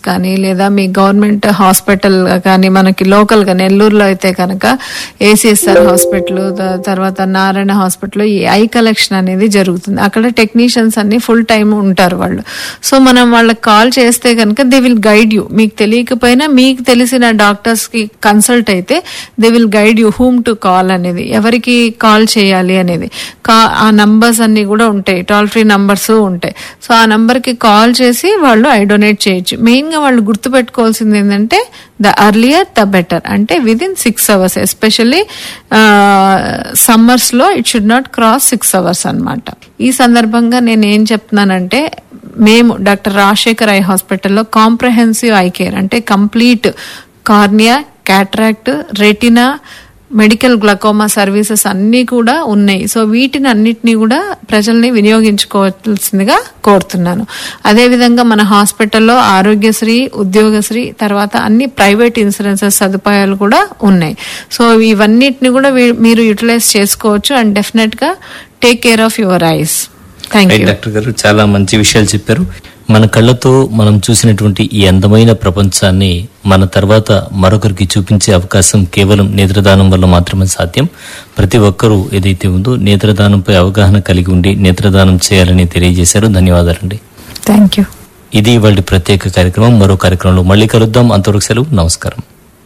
కానీ లేదా మీ government hospital కానీ మనకి లోకల్ గా నెల్లూరులో అయితే కనుక ఏసీఎస్ఆర్ హాస్పిటల్ ద- తర్వాత నారాయణ హాస్పిటల్ ఈ ఐ కలెక్షన్ అనేది జరుగుతుంది అక్కడ టెక్నీషియన్స్ అన్ని ఫుల్ టైం ఉంటారు వాళ్ళు సో మనం వాళ్ళకి కాల్ చేస్తే కనుక దే విల్ గైడ్ యూ మీకు తెలియకపోయినా మీకు తెలిసిన డాక్టర్స్ కి కన్సల్ట్ అయితే they will guide you whom to call అనేది ఎవరికి కాల్ చేయాలి అనేది కా- ఆ నంబర్స్ అన్ని కూడా ఉంటాయి టోల్ ఫ్రీ నంబర్స్ ఉంటాయి సో ఆ నంబర్ కి కాల్ చేసి వాళ్ళు ఐ డొనేట్ చేయొచ్చు మెయిన్ గా వాళ్ళు గుర్తుపెట్టుకోవాల్సింది ఏంటంటే ద అర్లియర్ ద బెటర్ అంటే within six hours especially summers లో it should not cross six hours అన్నమాట ఈ సందర్భంగా నేను ఏం చెప్తున్నానంటే మేము డాక్టర్ రాజశేఖర్ ఐ హాస్పిటల్లో కాంప్రహెన్సివ్ ఐ కేర్ అంటే complete cornea cataract retina medical glaucoma services అన్నీ కూడా ఉన్నాయి సో వీటిని అన్నిటినీ కూడా ప్రజల్ని వినియోగించుకోవాల్సిందిగా కోరుతున్నాను అదేవిధంగా మన హాస్పిటల్లో ఆరోగ్యశ్రీ ఉద్యోగశ్రీ తర్వాత అన్ని ప్రైవేట్ ఇన్సూరెన్సెస్ సదుపాయాలు కూడా ఉన్నాయి సో ఇవన్నిటిని కూడా వీ- మీరు యూటిలైజ్ చేసుకోవచ్చు అండ్ డెఫినెట్ గా take care of your eyes thank right you doctor గారు చాలా మంచి విషయాలు చెప్పారు మన కళ్ళతో మనం చూసినటువంటి ఈ అందమైన ప్రపంచాన్ని మన తర్వాత మరొకరికి చూపించే అవకాశం కేవలం నేత్రదానం వల్ల మాత్రమే సాధ్యం ప్రతి ఒక్కరూ ఏదైతే ఉందో నేత్రదానంపై అవగాహన కలిగి ఉండి నేత్రదానం చేయాలని తెలియజేశారు ధన్యవాదాలండి థ్యాంక్ యూ ఇది వాళ్ళ ప్రత్యేక కార్యక్రమం మరో కార్యక్రమంలో మళ్ళీ కలుద్దాం అంతవరకు సెలవు నమస్కారం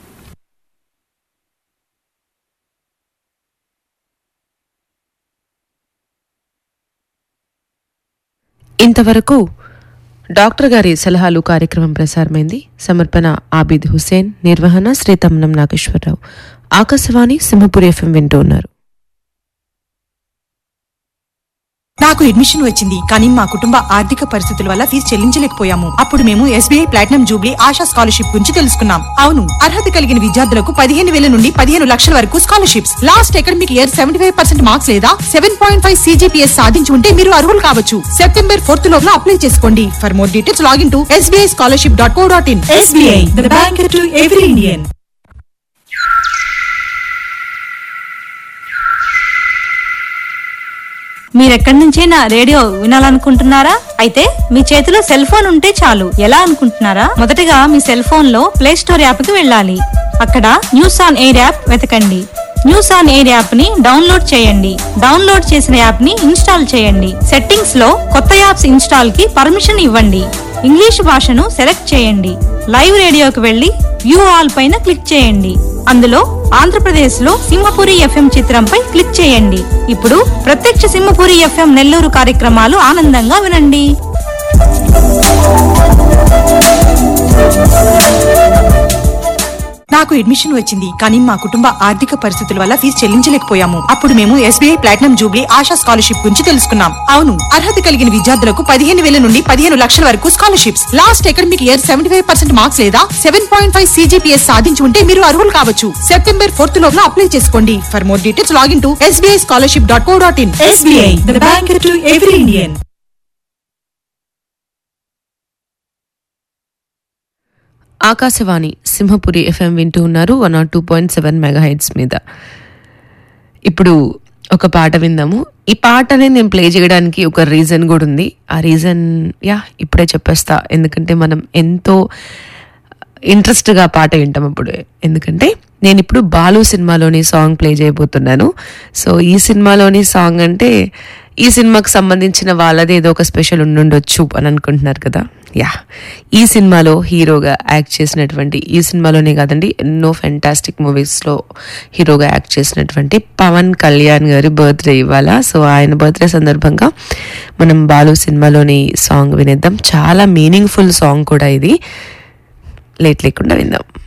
ఇంతవరకు డాక్టర్ గారి సలహాలు కార్యక్రమం ప్రసారమైంది సమర్పణ ఆబిద్ హుసేన్ నిర్వహణ శ్రీ తమ్మనం నాగేశ్వరరావు ఆకాశవాణి సింహపురి ఎఫ్ఎం వింటూ ఉన్నారు నాకు అడ్మిషన్ వచ్చింది కానీ మా కుటుంబ ఆర్థిక పరిస్థితుల వల్ల ఫీజు చెల్లించలేకపోయాము అప్పుడు మేము SBI platinum jubilee Asha scholarship గురించి తెలుసుకున్నాం అవును అర్హత కలిగిన విద్యార్థులకు పదిహేను వేల నుండి పదిహేను లక్షల వరకు scholarships last academic year seventy five percent marks లేదా సెవెన్ పాయింట్ ఫైవ్ సీజీపీఎస్ సాధించి ఉంటే మీరు అర్హులు కావచ్చు సెప్టెంబర్ ఫోర్త్ లోపల అప్లై చేసుకోండి for more details login to SBI scholarship dot co dot in SBI the bank to every Indian మీరెక్కడి నుంచైనా రేడియో వినాలనుకుంటున్నారా అయితే మీ చేతిలో సెల్ ఫోన్ ఉంటే చాలు ఎలా అనుకుంటున్నారా మొదటగా మీ సెల్ ఫోన్ లో ప్లే స్టోర్ యాప్ కి వెళ్ళాలి అక్కడ న్యూస్ ఆన్ ఎయిర్ యాప్ వెతకండి న్యూస్ ఆన్ ఎయిర్ యాప్ ని డౌన్లోడ్ చేయండి డౌన్లోడ్ చేసిన యాప్ ని ఇన్స్టాల్ చేయండి సెట్టింగ్స్ లో కొత్త యాప్స్ ఇన్స్టాల్ కి పర్మిషన్ ఇవ్వండి ఇంగ్లీష్ భాషను సెలెక్ట్ చేయండి లైవ్ రేడియోకి వెళ్లి వ్యూ ఆల్ పైన క్లిక్ చేయండి అందులో ఆంధ్రప్రదేశ్ లో సింహపురి ఎఫ్ఎం చిత్రంపై క్లిక్ చేయండి ఇప్పుడు ప్రత్యక్ష సింహపురి ఎఫ్ఎం నెల్లూరు కార్యక్రమాలు ఆనందంగా వినండి నాకు అడ్మిషన్ వచ్చింది కానీ మా కుటుంబ ఆర్థిక పరిస్థితుల వల్ల ఫీజు చెల్లించలేకపోయాము అప్పుడు మేము SBI platinum jubilee Asha scholarship గురించి తెలుసుకున్నాం అవును అర్హత కలిగిన విద్యార్థులకు పదిహేను వేల నుండి పదిహేను లక్షల వరకు scholarships last academic year seventy five percent marks లేదా సెవెన్ పాయింట్ ఫైవ్ సీజీపీఎస్ సాధించి ఉంటే మీరు అర్హులు కావచ్చు సెప్టెంబర్ ఫోర్త్ లోపల అప్లై చేసుకోండి for more details login to SBI scholarship dot co dot in SBI the bank to every Indian Akashvani Simhapuri FM వింటూ ఉన్నారు one not two point seven mega hertz మీద ఇప్పుడు ఒక పాట విందాము ఈ పాటని నేను ప్లే చేయడానికి ఒక రీజన్ కూడా ఉంది ఆ రీజన్ యా ఇప్పుడే చెప్పేస్తా ఎందుకంటే మనం ఎంతో ఇంట్రెస్ట్గా పాట వింటాం అప్పుడు ఎందుకంటే నేను ఇప్పుడు బాలు సినిమాలోని సాంగ్ ప్లే చేయబోతున్నాను సో ఈ సినిమాలోని సాంగ్ అంటే ఈ సినిమాకి సంబంధించిన వాళ్ళది ఏదో ఒక స్పెషల్ ఉండుండొచ్చు అని అనుకుంటున్నారు కదా యా ఈ సినిమాలో హీరోగా యాక్ట్ చేసినటువంటి ఈ సినిమాలోనే కాదండి ఎన్నో ఫెంటాస్టిక్ మూవీస్లో హీరోగా యాక్ట్ చేసినటువంటి పవన్ కళ్యాణ్ గారి బర్త్డే ఇవాళ సో ఆయన బర్త్డే సందర్భంగా మనం బాలు సినిమాలోని సాంగ్ వినేద్దాం చాలా మీనింగ్ఫుల్ సాంగ్ కూడా ఇది లేట్ లేకుండా విందాం